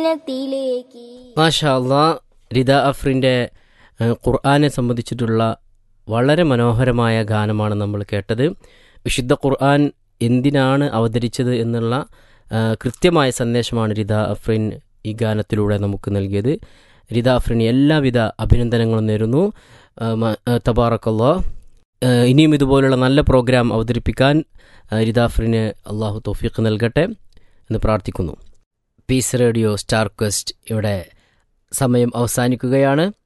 ത്തിലേക്ക് മാഷാ അള്ളാ റിദ അഫ്രിൻ്റെ ഏഹ്, ഖുർആനെ സംബന്ധിച്ചിട്ടുള്ള വളരെ മനോഹരമായ ഗാനമാണ് നമ്മൾ കേട്ടത് വിശുദ്ധ ഖുർആൻ എന്തിനാണ് അവതരിച്ചത് എന്നുള്ള ഏഹ്, കൃത്യമായ സന്ദേശമാണ് റിദ അഫ്രിൻ ഈ ഗാനത്തിലൂടെ നമുക്ക് നൽകിയത് റിദ അഫ്രിന് എല്ലാവിധ അഭിനന്ദനങ്ങളും നേരുന്നു ഏഹ്, മ- ഏഹ്, തബാറക്കല്ലാ ഏഹ്, ഇനിയും ഇതുപോലുള്ള നല്ല പ്രോഗ്രാം അവതരിപ്പിക്കാൻ ഏഹ്, റിദ അഫ്രിന് അള്ളാഹു തൗഫീഖ് നൽകട്ടെ എന്ന് പ്രാർത്ഥിക്കുന്നു പീസ് റേഡിയോ സ്റ്റാർ ക്വസ്റ്റ് ഇവിടെ സമയം അവസാനിക്കുകയാണ്